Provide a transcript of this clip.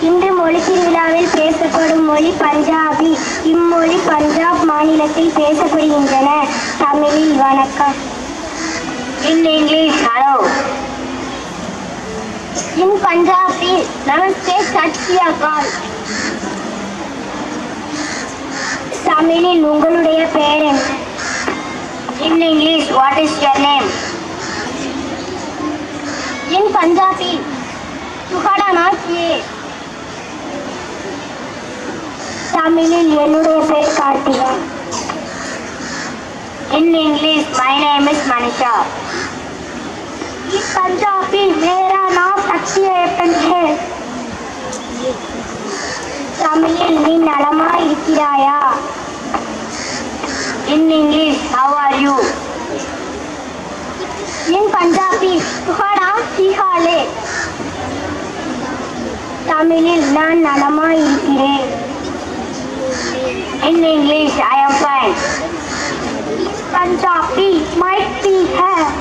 இன்று மொழி திருவிழாவில் பேசப்படும் மொழி பஞ்சாபி இம்மொழி பஞ்சாப் மாநிலத்தில் பேசப்படுகின்றன தமிழில் வணக்கம் In English, hello. இன் பஞ்சாபி நமஸ்தே சத்யாகால் தமிழில் உங்களுடைய பெயர் என்ன In English, what is your name? In Punjabi சுகடானா கே தமிழில் என்னுடைய பெயர் Karthika In English, my name is Manisha. इस पंजाबी मेरा नाम சக்தியப்பன் है தமிழில் நீ நலமா இருக்கிறாயா In English, how are you? என் பஞ்சாபி சுகடா சிஹாலே தமிழில் நான் நலமா இருக்கிறேன் In English, I am fine. Punjabi माइट भी है